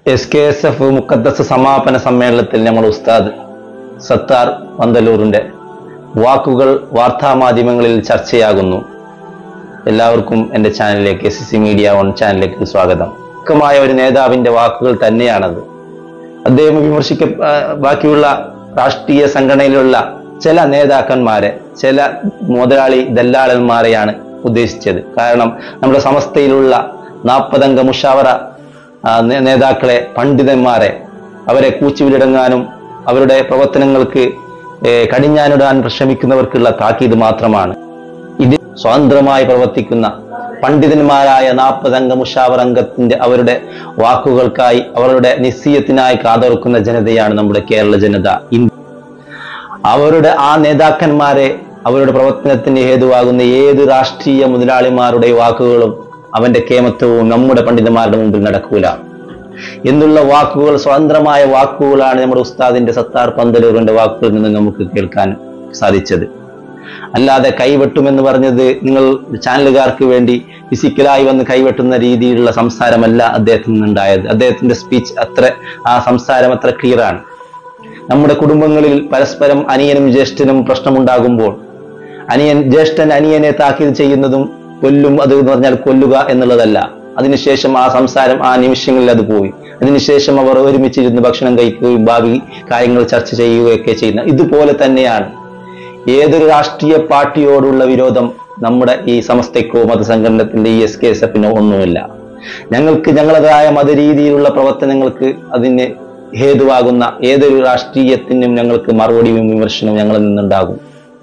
S K S F മുക്കദ്ദസ് സമാപന സമ്മേളനത്തിൽ നമ്മൾ ഉസ്താദ് സത്താർ പന്തലൂറിന്റെ വാക്കുകൾ വാർത്താമാധ്യമങ്ങളിൽ ചർച്ചയാകുന്നു എല്ലാവർക്കും എൻ്റെ ചാനലിലേക്ക് എസ് സി മീഡിയ വൺ ചാനലിലേക്ക് സ്വാഗതം മുഖ്യമായ ഒരു നേതാവിന്റെ വാക്കുകൾ തന്നെയാണത് അദ്ദേഹം വിമർശിക്ക ആ, ബാക്കിയുള്ള രാഷ്ട്രീയ സംഘടനയിലുള്ള ചില നേതാക്കന്മാരെ ചില മുതലാളി ദല്ലാളന്മാരെയാണ് ഉദ്ദേശിച്ചത് കാരണം നമ്മുടെ സമസ്തയിലുള്ള നാൽപ്പതംഗ മുഷാവറ ആ, നേ- നേതാക്കളെ പണ്ഡിതന്മാരെ അവരെ കൂച്ചുവിലിടങ്ങാനും അവരുടെ പ്രവർത്തനങ്ങൾക്ക് ഏ, കടിഞ്ഞാനിടാൻ ശ്രമിക്കുന്നവർക്കുള്ള താക്കീത് മാത്രമാണ് ഇത് സ്വതന്ത്രമായി പ്രവർത്തിക്കുന്ന പണ്ഡിതന്മാരായ നാൽപ്പതംഗ മുഷാവർ അംഗത്തിന്റെ അവരുടെ വാക്കുകൾക്കായി അവരുടെ നിശ്ചയത്തിനായി കാതോർക്കുന്ന ജനതയാണ് നമ്മുടെ കേരള ജനത ഇൻ- അവരുടെ ആ നേതാക്കന്മാരെ അവരുടെ പ്രവർത്തനത്തിന് ഹേതുവാകുന്ന ഏത് രാഷ്ട്രീയ മുതലാളിമാരുടെ വാക്കുകളും അവന്റെ കേമത്വവും നമ്മുടെ പണ്ഡിതന്മാരുടെ മുമ്പിൽ നടക്കൂല എന്നുള്ള വാക്കുകൾ സ്വതന്ത്രമായ വാക്കുകളാണ് നമ്മുടെ ഉസ്താദിന്റെ സത്താർ പന്തലൂറിന്റെ വാക്കുകളിൽ നിന്ന് നമുക്ക് കേൾക്കാൻ സാധിച്ചത് അല്ലാതെ കൈവെട്ടുമെന്ന് പറഞ്ഞത് നിങ്ങൾ ചാനലുകാർക്ക് വേണ്ടി ഫിസിക്കലായി വന്ന് കൈവെട്ടുന്ന രീതിയിലുള്ള സംസാരമല്ല അദ്ദേഹത്തിൽ നിന്നുണ്ടായത് അദ്ദേഹത്തിന്റെ സ്പീച്ച് അത്ര ആ സംസാരം അത്ര ക്ലിയർ ആണ് നമ്മുടെ കുടുംബങ്ങളിൽ പരസ്പരം അനിയനും ജ്യേഷ്ഠനും പ്രശ്നമുണ്ടാകുമ്പോൾ അനിയൻ ജ്യേഷ്ഠൻ അനിയനെ താക്കീത് ചെയ്യുന്നതും കൊല്ലും അത് എന്ന് പറഞ്ഞാൽ കൊല്ലുക എന്നുള്ളതല്ല അതിനുശേഷം ആ സംസാരം ആ നിമിഷങ്ങളിൽ അത് പോയി അതിനുശേഷം അവർ ഒരുമിച്ചിരുന്ന് ഭക്ഷണം കഴിക്കുകയും ഭാവി കാര്യങ്ങൾ ചർച്ച ചെയ്യുകയൊക്കെ ചെയ്യുന്ന ഇതുപോലെ തന്നെയാണ് ഏതൊരു രാഷ്ട്രീയ പാർട്ടിയോടുള്ള വിരോധം നമ്മുടെ ഈ സമസ്തയ്ക്കോ മതസംഘടനത്തിന്റെ ഈ എസ് കെ എസ് എഫിനോ ഒന്നുമില്ല ഞങ്ങൾക്ക് ഞങ്ങളതായ മതരീതിയിലുള്ള പ്രവർത്തനങ്ങൾക്ക് അതിന് ഹേതുവാകുന്ന ഏതൊരു രാഷ്ട്രീയത്തിനും ഞങ്ങൾക്ക് മറുപടിയും വിമർശനവും ഞങ്ങളിൽ നിന്നുണ്ടാകും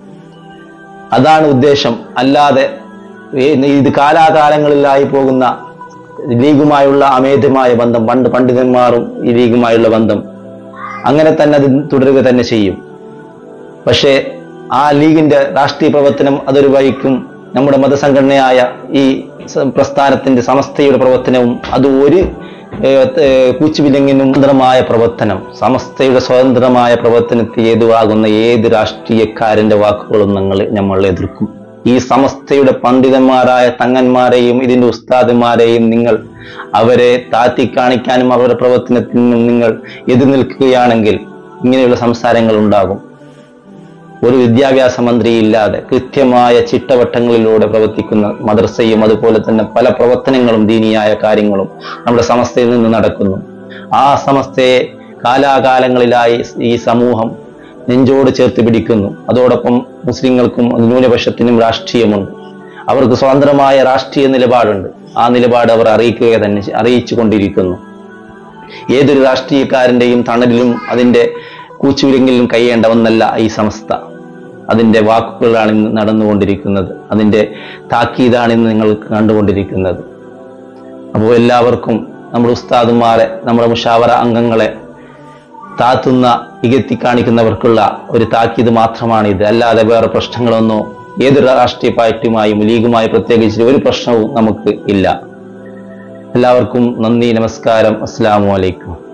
അതാണ് ഉദ്ദേശം അല്ലാതെ ഏ- ഇത് കാലാകാലങ്ങളിലായി പോകുന്ന ലീഗുമായുള്ള അമേധമായ ബന്ധം പണ്ട് പണ്ഡിതന്മാരും ഈ ലീഗുമായുള്ള ബന്ധം അങ്ങനെ തന്നെ അത് തുടരുക തന്നെ ചെയ്യും പക്ഷേ ആ ലീഗിന്റെ രാഷ്ട്രീയ പ്രവർത്തനം അതൊരു വഴിക്കും നമ്മുടെ മതസംഘടനയായ ഈ സ- പ്രസ്ഥാനത്തിന്റെ സമസ്തയുടെ പ്രവർത്തനവും അത് ഒരു കൂച്ചുവിലങ്ങിനും സ്വതന്ത്രമായ പ്രവർത്തനം സമസ്തയുടെ സ്വതന്ത്രമായ പ്രവർത്തനത്തിൽ ഏതുവാകുന്ന ഏത് രാഷ്ട്രീയക്കാരന്റെ വാക്കുകളും ഞങ്ങൾ നമ്മൾ എതിർക്കും ഈ സമസ്തയുടെ പണ്ഡിതന്മാരായ തങ്ങന്മാരെയും ഇതിന്റെ ഉസ്താദന്മാരെയും നിങ്ങൾ അവരെ താത്തി കാണിക്കാനും അവരുടെ പ്രവർത്തനത്തിനും നിങ്ങൾ എതിർ നിൽക്കുകയാണെങ്കിൽ ഇങ്ങനെയുള്ള സംസാരങ്ങൾ ഉണ്ടാകും ഒരു വിദ്യാഭ്യാസ മന്ത്രി ഇല്ലാതെ കൃത്യമായ ചിട്ടവട്ടങ്ങളിലൂടെ പ്രവർത്തിക്കുന്ന മദ്രസയും അതുപോലെ തന്നെ പല പ്രവർത്തനങ്ങളും ദീനിയായ കാര്യങ്ങളും നമ്മുടെ സമസ്തയിൽ നിന്ന് നടക്കുന്നു ആ സമസ്തയെ കാലാകാലങ്ങളിലായി ഈ സമൂഹം നെഞ്ചോട് ചേർത്ത് പിടിക്കുന്നു അതോടൊപ്പം മുസ്ലിങ്ങൾക്കും ന്യൂനപക്ഷത്തിനും രാഷ്ട്രീയമുണ്ട് അവർക്ക് സ്വതന്ത്രമായ രാഷ്ട്രീയ നിലപാടുണ്ട് ആ നിലപാട് അവർ അറിയിക്കുക തന്നെ അറിയിച്ചു കൊണ്ടിരിക്കുന്നു ഏതൊരു രാഷ്ട്രീയക്കാരന്റെയും തണലിലും അതിന്റെ കൂച്ചുവിലെങ്കിലും കഴിയേണ്ട ഒന്നല്ല ഈ സംസ്ഥ അതിന്റെ വാക്കുകളാണ് ഇന്ന് നടന്നുകൊണ്ടിരിക്കുന്നത് അതിന്റെ താക്കീതാണ് ഇന്ന് നിങ്ങൾ കണ്ടുകൊണ്ടിരിക്കുന്നത് അപ്പോൾ എല്ലാവർക്കും നമ്മുടെ ഉസ്താദുമാരെ നമ്മുടെ മുഷാവറ അംഗങ്ങളെ താത്തുന്ന ഇകത്തി കാണിക്കുന്നവർക്കുള്ള ഒരു താക്കീത് മാത്രമാണ് ഇത് അല്ലാതെ വേറെ പ്രശ്നങ്ങളൊന്നോ ഏതൊരു രാഷ്ട്രീയ പാർട്ടിയുമായും ലീഗുമായി പ്രത്യേകിച്ച് ഒരു പ്രശ്നവും നമുക്ക് ഇല്ല എല്ലാവർക്കും നന്ദി നമസ്കാരം അസ്സാം വലൈക്കും